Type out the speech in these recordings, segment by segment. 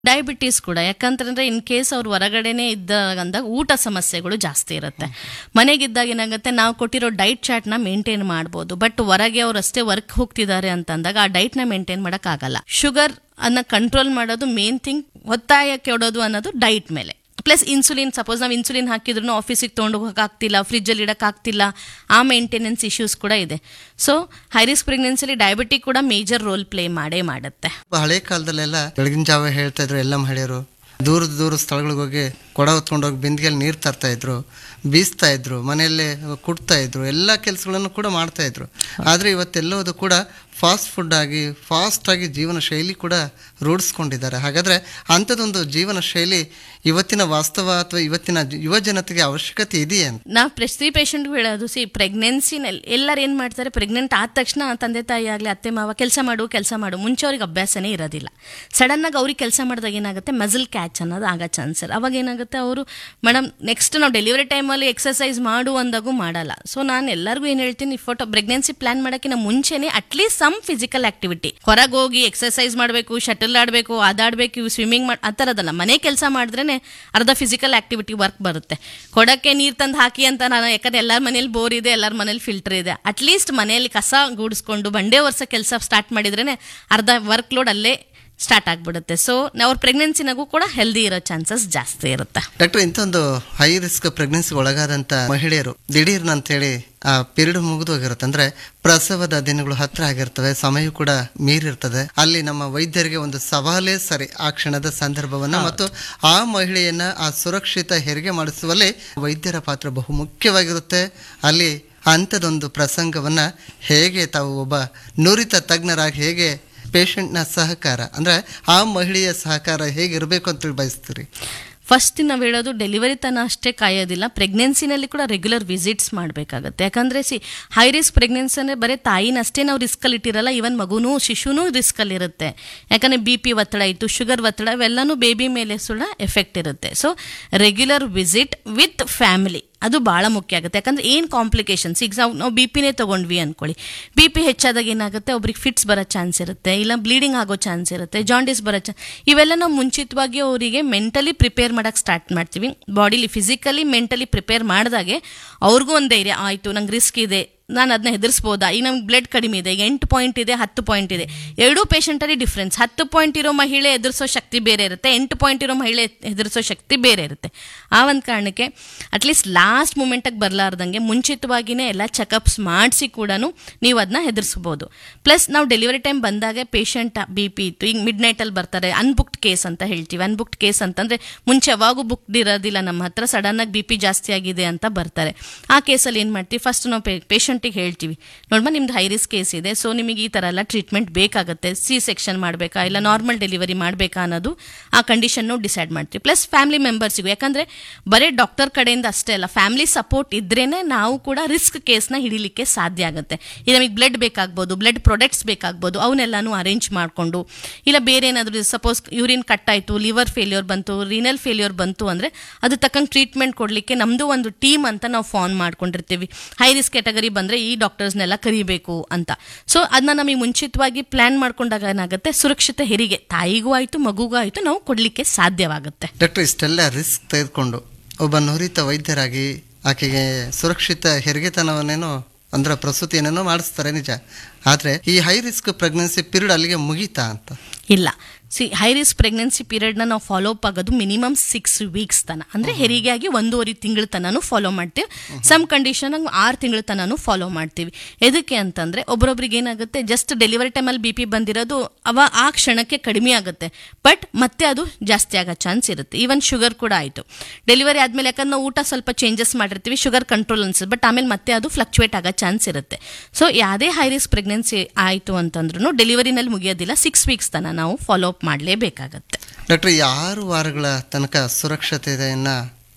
diabetes ಕೂಡ ಯಾಕಂತಂದ್ರೆ in case ಅವ್ರು ಹೊರಗಡೆನೆ ಇದ್ದಾಗ ಅಂದಾಗ ಊಟ ಸಮಸ್ಯೆಗಳು ಜಾಸ್ತಿ ಇರುತ್ತೆ ಮನೆಗಿದ್ದಾಗ ಏನಾಗುತ್ತೆ ನಾವು ಕೊಟ್ಟಿರೋ ಡೈಟ್ ಚಾರ್ಟ್ನ ಮೇಂಟೈನ್ ಮಾಡ್ಬೋದು ಬಟ್ ಹೊರಗೆ ಅವ್ರು ಅಷ್ಟೇ ವರ್ಕ್ ಹೋಗ್ತಿದ್ದಾರೆ ಅಂತ ಅಂದಾಗ ಆ ಡೈಟ್ನ ಮೇಂಟೈನ್ ಮಾಡೋಕ್ಕಾಗಲ್ಲ ಶುಗರ್ ಅನ್ನ ಕಂಟ್ರೋಲ್ ಮಾಡೋದು ಮೇನ್ ಥಿಂಗ್ ಒತ್ತಾಯ ಕೆಡೋದು ಅನ್ನೋದು ಡೈಟ್ ಮೇಲೆ ಪ್ಲಸ್ ಇನ್ಸುಲಿನ್ ಸಪೋಸ್ ನಾವು ಇನ್ಸುಲಿನ್ ಹಾಕಿದ್ರು ಆಫೀಸಿಗೆ ತೊಗೊಂಡು ಹೋಗೋಕ್ಕಾಗ್ತಿಲ್ಲ ಫ್ರಿಜ್ಜಲ್ಲಿ ಇಡೋಕ್ಕಾಗ್ತಿಲ್ಲ ಆ ಮೇಂಟೆನೆನ್ಸ್ ಇಶ್ಯೂಸ್ ಕೂಡ ಇದೆ ಸೊ ಹೈ ರಿಸ್ಕ್ ಪ್ರೆಗ್ನೆನ್ಸಿಲಿ ಡಯಾಬಿಟಿಕ್ ಕೂಡ ಮೇಜರ್ ರೋಲ್ ಪ್ಲೇ ಮಾಡೇ ಮಾಡುತ್ತೆ ಹಳೆ ಕಾಲದಲ್ಲೆಲ್ಲ ಬೆಳಗಿನ ಜಾವ ಹೇಳ್ತಾ ಇದ್ರು ಎಲ್ಲ ಮಹಿಳೆಯರು ದೂರದ ದೂರ ಸ್ಥಳಗಳಿಗೆ ಹೋಗಿ ಕೊಡ ಹೊತ್ಕೊಂಡೋಗಿ ಬಿಂದಿಗೆಯಲ್ಲಿ ನೀರು ತರ್ತಾ ಇದ್ರು ಬೀಸ್ತಾ ಇದ್ರು ಮನೆಯಲ್ಲೇ ಕುಡ್ತಾ ಇದ್ರು ಎಲ್ಲ ಕೆಲಸಗಳನ್ನು ಕೂಡ ಮಾಡ್ತಾ ಇದ್ರು ಆದರೆ ಇವತ್ತೆಲ್ಲವೂ ಕೂಡ ಫಾಸ್ಟ್ ಫುಡ್ ಆಗಿ ಫಾಸ್ಟ್ ಆಗಿ ಜೀವನ ಶೈಲಿ ಕೂಡ ರೂಢಿಸ್ಕೊಂಡಿದ್ದಾರೆ ಹಾಗಾದ್ರೆ ಅಂಥದ್ದೊಂದು ಜೀವನ ಶೈಲಿ ಇವತ್ತಿನ ವಾಸ್ತವ ಅಥವಾ ಇವತ್ತಿನ ಯುವ ಜನತೆಗೆ ಅವಶ್ಯಕತೆ ಇದೆಯೇ ಅಂತ ನಾವು ಪ್ರತಿ ಪೇಷಂಟ್ಗೂ ಹೇಳೋದು ಸಿ ಪ್ರೆಗ್ನೆನ್ಸಿನಲ್ಲಿ ಎಲ್ಲರೂ ಏನು ಮಾಡ್ತಾರೆ ಪ್ರೆಗ್ನೆಂಟ್ ಆದ ತಕ್ಷಣ ತಂದೆ ತಾಯಿ ಆಗಲಿ ಅತ್ತೆ ಮಾವ ಕೆಲಸ ಮಾಡು ಕೆಲಸ ಮಾಡು ಮುಂಚೆ ಅವ್ರಿಗೆ ಅಭ್ಯಾಸನೇ ಇರೋದಿಲ್ಲ ಸಡನ್ನಾಗಿ ಅವ್ರಿಗೆ ಕೆಲಸ ಮಾಡಿದಾಗ ಏನಾಗುತ್ತೆ ಮಸಲ್ ಕ್ಯಾಚ್ ಅನ್ನೋದು ಆಗೋ ಚಾನ್ಸ್ ಅವಾಗ ಏನಾಗುತ್ತೆ ಅವರು ಮೇಡಮ್ ನೆಕ್ಸ್ಟ್ ನಾವು ಡೆಲಿವರಿ ಟೈಮಲ್ಲಿ ಎಕ್ಸಸೈಸ್ ಮಾಡು ಅಂದಾಗೂ ಮಾಡಲ್ಲ ಸೊ ನಾನು ಎಲ್ಲರಿಗೂ ಏನು ಹೇಳ್ತೀನಿ ಫೋಟೋ ಪ್ರೆಗ್ನೆನ್ಸಿ ಪ್ಲಾನ್ ಮಾಡೋಕ್ಕಿಂತ ಮುಂಚೆನೇ ಅಟ್ಲೀಸ್ಟ್ ಸಮ್ ಫಿಸಿಕಲ್ ಆಕ್ಟಿವಿಟಿ ಹೊರಗೆ ಹೋಗಿ ಎಕ್ಸಸೈಸ್ ಮಾಡಬೇಕು ಶಟಲ್ ಆಡಬೇಕು ಅದಾಡಬೇಕು ಸ್ವಿಮ್ಮಿಂಗ್ ಮಾಡಿ ಆ ಥರದಲ್ಲ ಮನೆ ಕೆಲಸ ಮಾಡಿದ್ರೇ ಅರ್ಧ ಫಿಸಿಕಲ್ ಆಕ್ಟಿವಿಟಿ ವರ್ಕ್ ಬರುತ್ತೆ ಕೊಡಕ್ಕೆ ನೀರು ತಂದು ಹಾಕಿ ಅಂತ ನಾನು ಯಾಕಂದ್ರೆ ಎಲ್ಲರ ಮನೇಲಿ ಬೋರ್ ಇದೆ ಎಲ್ಲರ ಮನೇಲಿ ಫಿಲ್ಟರ್ ಇದೆ ಅಟ್ಲೀಸ್ಟ್ ಮನೆಯಲ್ಲಿ ಕಸ ಗೂಡಿಸ್ಕೊಂಡು ಬಂಡೆ ವರ್ಷ ಕೆಲಸ ಸ್ಟಾರ್ಟ್ ಮಾಡಿದ್ರೇ ಅರ್ಧ ವರ್ಕ್ ಲೋಡ್ ಅಲ್ಲೇ ಸ್ಟಾರ್ಟ್ ಆಗಿಬಿಡುತ್ತೆ ಸೊ ಅವ್ರ ಪ್ರೆಗ್ನೆನ್ಸಿನಾಗೂ ಕೂಡ ಹೆಲ್ದಿ ಇರೋ ಚಾನ್ಸಸ್ ಜಾಸ್ತಿ ಇರುತ್ತೆ ಡಾಕ್ಟರ್ ಇಂಥ ಒಂದು ಹೈ ರಿಸ್ಕ್ ಪ್ರೆಗ್ನೆನ್ಸಿ ಒಳಗಾದಂಥ ಮಹಿಳೆಯರು ದಿಢೀರ್ನ ಅಂತೇಳಿ ಆ ಪೀರಿಯಡ್ ಮುಗಿದೋಗಿರುತ್ತೆ ಅಂದ್ರೆ ಪ್ರಸವದ ದಿನಗಳು ಹತ್ರ ಆಗಿರ್ತವೆ ಸಮಯ ಕೂಡ ಮೀರಿರ್ತದೆ ಅಲ್ಲಿ ನಮ್ಮ ವೈದ್ಯರಿಗೆ ಒಂದು ಸವಾಲೇ ಸರಿ ಆ ಕ್ಷಣದ ಸಂದರ್ಭವನ್ನ ಮತ್ತು ಆ ಮಹಿಳೆಯನ್ನ ಆ ಸುರಕ್ಷಿತ ಹೆರಿಗೆ ಮಾಡಿಸುವಲ್ಲಿ ವೈದ್ಯರ ಪಾತ್ರ ಬಹು ಮುಖ್ಯವಾಗಿರುತ್ತೆ ಅಲ್ಲಿ ಅಂಥದ್ದೊಂದು ಪ್ರಸಂಗವನ್ನ ಹೇಗೆ ತಾವು ಒಬ್ಬ ನುರಿತ ತಜ್ಞರಾಗಿ ಹೇಗೆ ಪೇಷಂಟ್ನ ಸಹಕಾರ ಅಂದ್ರೆ ಆ ಮಹಿಳೆಯ ಸಹಕಾರ ಹೇಗಿರಬೇಕು ಅಂತೇಳಿ ಬಯಸ್ತೀರಿ ಫಸ್ಟ್ ನಾವು ಹೇಳೋದು ಡೆಲಿವರಿ ತನ ಅಷ್ಟೇ ಕಾಯೋದಿಲ್ಲ ಪ್ರೆಗ್ನೆನ್ಸಿನಲ್ಲಿ ಕೂಡ ರೆಗ್ಯುಲರ್ ವಿಸಿಟ್ಸ್ ಮಾಡಬೇಕಾಗತ್ತೆ ಯಾಕಂದರೆ ಸಿ ಹೈ ರಿಸ್ಕ್ ಪ್ರೆಗ್ನೆನ್ಸಿ ಅಂದರೆ ಬರೀ ತಾಯಿನಷ್ಟೇ ನಾವು ರಿಸ್ಕಲ್ಲಿ ಇಟ್ಟಿರಲ್ಲ ಈವನ್ ಮಗುನೂ ಶಿಶುನೂ ರಿಸ್ಕಲ್ಲಿ ಇರುತ್ತೆ ಯಾಕಂದರೆ ಬಿ ಪಿ ಒತ್ತಡ ಇತ್ತು ಶುಗರ್ ಒತ್ತಡ ಇವೆಲ್ಲನೂ ಬೇಬಿ ಮೇಲೆ ಸುಳ್ಳ ಎಫೆಕ್ಟ್ ಇರುತ್ತೆ so regular visit with family ಅದು ಭಾಳ ಮುಖ್ಯ ಆಗುತ್ತೆ ಯಾಕಂದ್ರೆ ಏನು ಕಾಂಪ್ಲಿಕೇಶನ್ಸ್ ಈಗ ನಾವು ನಾವು ಬಿ ಪಿನೇ ತೊಗೊಂಡ್ವಿ ಅಂದ್ಕೊಳ್ಳಿ ಬಿ ಪಿ ಹೆಚ್ಚಾದಾಗ ಏನಾಗುತ್ತೆ ಒಬ್ರಿಗೆ ಫಿಟ್ಸ್ ಬರೋ ಚಾನ್ಸ್ ಇರುತ್ತೆ ಇಲ್ಲ ಬ್ಲೀಡಿಂಗ್ ಆಗೋ ಚಾನ್ಸ್ ಇರುತ್ತೆ ಜಾಂಡಿಸ್ ಬರೋ ಚಾನ್ಸ್ ಇವೆಲ್ಲ ನಾವು ಮುಂಚಿತವಾಗಿ ಅವರಿಗೆ ಮೆಂಟಲಿ ಪ್ರಿಪೇರ್ ಮಾಡೋಕ್ಕೆ ಸ್ಟಾರ್ಟ್ ಮಾಡ್ತೀವಿ ಬಾಡಿಲಿ ಫಿಸಿಕಲಿ ಮೆಂಟಲಿ ಪ್ರಿಪೇರ್ ಮಾಡಿದಾಗೆ ಅವ್ರಿಗೂ ಒಂದು ಧೈರ್ಯ ಆಯಿತು ನಂಗೆ ರಿಸ್ಕ್ ಇದೆ ನಾನು ಅದನ್ನ ಹೆದರ್ಸ್ಬೋದಾ ಈಗ ನಮ್ಗೆ ಬ್ಲಡ್ ಕಡಿಮೆ ಇದೆ ಈಗ ಎಂಟು ಪಾಯಿಂಟ್ ಇದೆ ಹತ್ತು ಪಾಯಿಂಟ್ ಇದೆ ಎರಡೂ ಪೇಷಂಟಲ್ಲಿ ಡಿಫ್ರೆನ್ಸ್ ಹತ್ತು ಪಾಯಿಂಟ್ ಇರೋ ಮಹಿಳೆ ಎದುರಿಸೋ ಶಕ್ತಿ ಬೇರೆ ಇರುತ್ತೆ ಎಂಟು ಪಾಯಿಂಟ್ ಇರೋ ಮಹಿಳೆ ಎದುರಿಸೋ ಶಕ್ತಿ ಬೇರೆ ಇರುತ್ತೆ ಆ ಒಂದು ಕಾರಣಕ್ಕೆ ಅಟ್ಲೀಸ್ಟ್ ಲಾಸ್ಟ್ ಮೂಮೆಂಟಿಗೆ ಬರಲಾರ್ದಂಗೆ ಮುಂಚಿತವಾಗಿಯೇ ಎಲ್ಲ ಚೆಕಪ್ಸ್ ಮಾಡಿಸಿ ಕೂಡ ನೀವು ಅದನ್ನ ಹೆದರ್ಸ್ಬೋದು ಪ್ಲಸ್ ನಾವು ಡೆಲಿವರಿ ಟೈಮ್ ಬಂದಾಗ ಪೇಷಂಟ್ ಬಿ ಪಿ ಇತ್ತು ಈಗ ಮಿಡ್ ನೈಟಲ್ಲಿ ಬರ್ತಾರೆ ಅನ್ಬುಕ್ಡ್ ಕೇಸ್ ಅಂತ ಹೇಳ್ತೀವಿ ಅನ್ಬುಕ್ಡ್ ಕೇಸ್ ಅಂತಂದರೆ ಮುಂಚೆ ಯಾವಾಗೂ ಬುಕ್ಡ್ ಇರೋದಿಲ್ಲ ನಮ್ಮ ಹತ್ರ ಸಡನ್ನಾಗಿ ಬಿ ಪಿ ಜಾಸ್ತಿ ಆಗಿದೆ ಅಂತ ಬರ್ತಾರೆ ಆ ಕೇಸಲ್ಲಿ ಏನು ಮಾಡ್ತೀವಿ ಫಸ್ಟ್ ನಾವು ಪೇಷಂಟಿಗೆ ಹೇಳ್ತೀವಿ ನೋಡ್ಮ ನಿಮ್ದು ಹೈ ರಿಸ್ಕ್ ಕೇಸ್ ಇದೆ ಸೊ ನಿಮಗೆ ಈ ಥರ ಎಲ್ಲ ಟ್ರೀಟ್ಮೆಂಟ್ ಬೇಕಾಗುತ್ತೆ ಸಿ ಸೆಕ್ಷನ್ ಮಾಡಬೇಕಾ ಇಲ್ಲ ನಾರ್ಮಲ್ ಡೆಲಿವರಿ ಮಾಡಬೇಕಾ ಅನ್ನೋದು ಆ ಕಂಡೀಷನ್ನು ಡಿಸೈಡ್ ಮಾಡ್ತೀವಿ ಪ್ಲಸ್ ಫ್ಯಾಮಿಲಿ ಮೆಂಬರ್ಸಿಗೂ ಯಾಕಂದರೆ ಬರೀ ಡಾಕ್ಟರ್ ಕಡೆಯಿಂದ ಅಷ್ಟೇ ಅಲ್ಲ ಫ್ಯಾಮಿಲಿ ಸಪೋರ್ಟ್ ಇದ್ರೇ ನಾವು ಕೂಡ ರಿಸ್ಕ್ ಕೇಸ್ನ ಹಿಡಿಲಿಕ್ಕೆ ಸಾಧ್ಯ ಆಗುತ್ತೆ ಈಗ ನಮಗೆ ಬ್ಲಡ್ ಬೇಕಾಗ್ಬೋದು ಬ್ಲಡ್ ಪ್ರೊಡಕ್ಟ್ಸ್ ಬೇಕಾಗ್ಬೋದು ಅವನ್ನೆಲ್ಲನೂ ಅರೇಂಜ್ ಮಾಡಿಕೊಂಡು ಇಲ್ಲ ಬೇರೆ ಏನಾದರೂ ಸಪೋಸ್ ಯೂರಿನ್ ಕಟ್ ಆಯಿತು ಲಿವರ್ ಫೇಲ್ಯೂರ್ ಬಂತು ರೀನಲ್ ಫೇಲ್ಯೂರ್ ಬಂತು ಅಂದರೆ ಅದು ತಕ್ಕಂಗೆ ಟ್ರೀಟ್ಮೆಂಟ್ ಕೊಡಲಿಕ್ಕೆ ನಮ್ಮದು ಒಂದು ಟೀಮ್ ಅಂತ ನಾವು ಫಾರ್ಮ್ ಮಾಡ್ಕೊಂಡಿರ್ತೀವಿ ಹೈ ರಿಸ್ಕ್ ಕ್ಯಾಟಗರಿ ಬಂದರೆ ಈ ಡಾಕ್ಟರ್ಸ್ನೆಲ್ಲ ಕರಿಬೇಕು ಅಂತ ಸೊ ಅದನ್ನ ನಮಗೆ ಮುಂಚಿತವಾಗಿ ಪ್ಲಾನ್ ಮಾಡ್ಕೊಂಡಾಗ ಏನಾಗುತ್ತೆ ಸುರಕ್ಷಿತ ಹೆರಿಗೆ ತಾಯಿಗೂ ಆಯಿತು ಮಗುಗೂ ಆಯಿತು ನಾವು ಕೊಡಲಿಕ್ಕೆ ಸಾಧ್ಯವಾಗುತ್ತೆ ಡಾಕ್ಟರ್ ಇಷ್ಟೆಲ್ಲ ರಿಸ್ಕ್ ತೆಗೆದುಕೊಂಡು ಒಬ್ಬ ನುರಿತ ವೈದ್ಯರಾಗಿ ಆಕೆಗೆ ಸುರಕ್ಷಿತ ಹೆರಿಗೆತನವನ್ನೇನೋ ಅಂದ್ರೆ ಪ್ರಸೂತಿ ಏನೇನೋ ಮಾಡಿಸ್ತಾರೆ ನಿಜ ಆದರೆ ಈ ಹೈ ರಿಸ್ಕ್ ಪ್ರೆಗ್ನೆನ್ಸಿ ಪೀರಿಯಡ್ ಅಲ್ಲಿಗೆ ಮುಗೀತಾ ಅಂತ ಇಲ್ಲ ಸಿ ಹೈ ರಿಸ್ಕ್ ಪ್ರೆಗ್ನೆನ್ಸಿ ಪೀರಿಯಡ್ನ ನಾವು ಫಾಲೋ ಅಪ್ ಆಗೋದು ಮಿನಿಮಮ್ ಸಿಕ್ಸ್ ವೀಕ್ಸ್ ತನ ಅಂದರೆ ಹೆರಿಗೆ ಆಗಿ ಒಂದೂವರೆ ತಿಂಗಳ ತನೂ ಫಾಲೋ ಮಾಡ್ತೀವಿ ಸಮ್ ಕಂಡೀಷನ್ ಆರು ತಿಂಗಳ ತನೂ ಫಾಲೋ ಮಾಡ್ತೀವಿ ಎದಕ್ಕೆ ಅಂತಂದರೆ ಒಬ್ರೊಬ್ರಿಗೆ ಏನಾಗುತ್ತೆ ಜಸ್ಟ್ ಡೆಲಿವರಿ ಟೈಮಲ್ಲಿ ಬಿ ಪಿ ಬಂದಿರೋದು ಅವ ಆ ಕ್ಷಣಕ್ಕೆ ಕಡಿಮೆ ಆಗುತ್ತೆ ಬಟ್ ಮತ್ತೆ ಅದು ಜಾಸ್ತಿ ಆಗೋ ಚಾನ್ಸ್ ಇರುತ್ತೆ ಈವನ್ ಶುಗರ್ ಕೂಡ ಆಯಿತು ಡೆಲಿವರಿ ಆದಮೇಲೆ ಯಾಕಂದ್ರೆ ನಾವು ಊಟ ಸ್ವಲ್ಪ ಚೇಂಜಸ್ ಮಾಡಿರ್ತೀವಿ ಶುಗರ್ ಕಂಟ್ರೋಲ್ ಅನ್ಸುತ್ತೆ ಬಟ್ ಆಮೇಲೆ ಮತ್ತೆ ಅದು ಫ್ಲಕ್ಚುಯೇಟ್ ಆಗೋ ಚಾನ್ಸ್ ಇರುತ್ತೆ ಸೊ ಯಾವುದೇ ಹೈ ರಿಸ್ಕ್ ಪ್ರೆಗ್ನೆನ್ಸಿ ಆಯಿತು ಅಂತಂದ್ರೂ ಡೆಲಿವರಿನಲ್ಲಿ ಮುಗಿಯೋದಿಲ್ಲ ಸಿಕ್ಸ್ ವೀಕ್ಸ್ ತನ ನಾವು ಫಾಲೋ ಅಪ್ ಮಾಡಲೇಬೇಕಾಗತ್ತೆ ಡಾಕ್ಟರ್ ಈ ಆರು ವಾರಗಳ ತನಕ ಸುರಕ್ಷತೆಯನ್ನು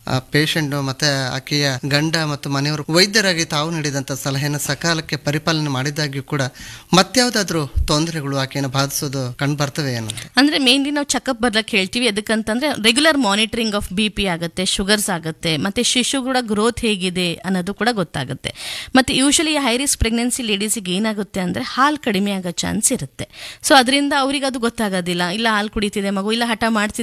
ಪೇಷಂಟ್ ಮತ್ತೆ ಆಕೆಯ ಗಂಡ ಮತ್ತು ಮನೆಯವರು ವೈದ್ಯರಾಗಿ ತಾವು ನೀಡಿದಂತ ಸಲಹೆಯನ್ನು ಸಕಾಲಕ್ಕೆ ಪರಿಪಾಲನೆ ಮಾಡಿದಾಗ್ಯೂ ಕೂಡ ಮತ್ಯಾವುದಾದ್ರೂ ತೊಂದರೆಗಳು ಆಕೆಯನ್ನು ಬಾಧಿಸೋದು ಕಂಡು ಬರ್ತವೆ ಏನಂತ ಅಂದ್ರೆ ಮೇನ್ಲಿ ನಾವು ಚೆಕಪ್ ಬರ್ಲಕ್ಕೆ ಹೇಳ್ತೀವಿ ಎದಕ್ಕಂತಂದ್ರೆ regular monitoring of B P ಆಗುತ್ತೆ ಶುಗರ್ಸ್ ಆಗುತ್ತೆ ಮತ್ತೆ ಶಿಶು ಕೂಡ ಗ್ರೋತ್ ಹೇಗಿದೆ ಅನ್ನೋದು ಕೂಡ ಗೊತ್ತಾಗುತ್ತೆ ಮತ್ತೆ ಯೂಶಲಿ ಹೈ ರಿಸ್ಕ್ ಪ್ರೆಗ್ನೆನ್ಸಿ ಲೇಡೀಸಿಗೆ ಏನಾಗುತ್ತೆ ಅಂದ್ರೆ ಹಾಲು ಕಡಿಮೆ ಆಗೋ ಚಾನ್ಸ್ ಇರುತ್ತೆ ಸೊ ಅದರಿಂದ ಅವ್ರಿಗೆ ಅದು ಗೊತ್ತಾಗೋದಿಲ್ಲ ಇಲ್ಲ ಹಾಲು ಕುಡಿತಿದೆ ಮಗು ಇಲ್ಲ ಹಠ ಮಾಡ್ತಿದೆ